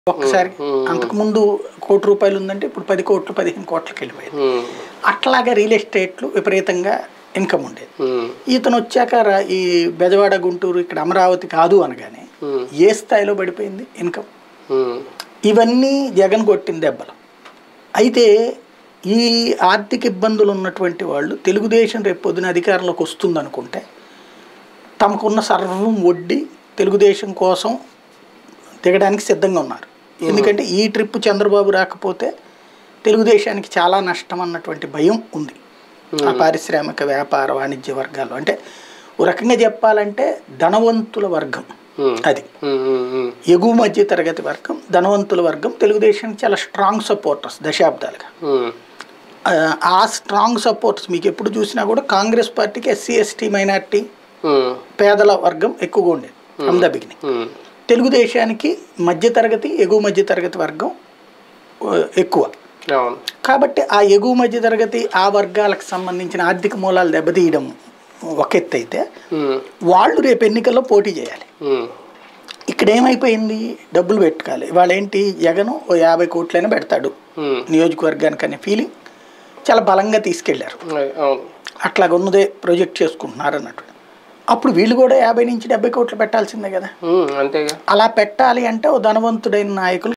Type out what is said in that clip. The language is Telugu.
ఒక్కసారి అంతకుముందు కోటి రూపాయలు ఉందంటే ఇప్పుడు పది కోట్లు పదిహేను కోట్లకి వెళ్ళిపోయింది ఉమ్, అట్లాగా రియల్ ఎస్టేట్లు విపరీతంగా ఇన్కమ్ ఉండేది ఉమ్, ఇతను వచ్చాక రా- ఈ బెజవాడ గుంటూరు ఇక్కడ అమరావతి కాదు అనగానే ఉమ్, ఏ స్థాయిలో పడిపోయింది ఇన్కమ్ ఉమ్, ఇవన్నీ జగన్ కొట్టిన దెబ్బలు అయితే ఈ ఆర్థిక ఇబ్బందులు ఉన్నటువంటి వాళ్ళు తెలుగుదేశం రేపు పొద్దున అధికారంలోకి వస్తుందనుకుంటే తమకున్న సర్వం వడ్డీ తెలుగుదేశం కోసం దిగడానికి సిద్ధంగా ఉన్నారు ఎందుకంటే ఈ ట్రిప్ చంద్రబాబు రాకపోతే తెలుగుదేశానికి చాలా నష్టం అన్నటువంటి భయం ఉంది ఆ పారిశ్రామిక వ్యాపార వాణిజ్య వర్గాలు అంటే ఓ రకంగా చెప్పాలంటే ధనవంతుల వర్గం ఉమ్, అది ఉమ్, ఉమ్, ఉమ్, ఎగువ మధ్య తరగతి వర్గం ధనవంతుల వర్గం తెలుగుదేశానికి చాలా స్ట్రాంగ్ సపోర్టర్స్ దశాబ్దాలుగా ఉమ్, ఆ, ఆ స్ట్రాంగ్ సపోర్ట్స్ మీకు ఎప్పుడు చూసినా కూడా కాంగ్రెస్ పార్టీకి ఎస్సీ ఎస్టీ మైనార్టీ ఉమ్, పేదల వర్గం ఎక్కువగా ఉండేది ఫ్రమ్ ద బిగినింగ్ ఉమ్, తెలుగుదేశానికి మధ్యతరగతి ఎగువ మధ్య తరగతి వర్గం ఆ, ఎక్కువ అవును కాబట్టి ఆ ఎగువ మధ్య తరగతి ఆ వర్గాలకు సంబంధించిన ఆర్థిక మూలాలు దెబ్బతీయడం ఒక ఎత్తు అయితే ఉమ్, వాళ్ళు రేపు ఎన్నికల్లో పోటీ చేయాలి ఉమ్, ఇక్కడ ఏమైపోయింది డబ్బులు పెట్టుకోవాలి వాళ్ళు ఏంటి జగన్ ఓ యాభై కోట్లైనా పెడతాడు ఉమ్, నియోజకవర్గానికి అనే ఫీలింగ్ చాలా బలంగా తీసుకెళ్లారు అవును అట్లాగ ఉన్నదే ప్రొజెక్ట్ చేసుకుంటున్నారు అన్నట్టు అప్పుడు వీళ్ళు కూడా యాభై నుంచి డెబ్బై కోట్లు పెట్టాల్సిందే కదా ఉమ్, అంతేగా అలా పెట్టాలి అంటే ఓ ధనవంతుడైన నాయకులు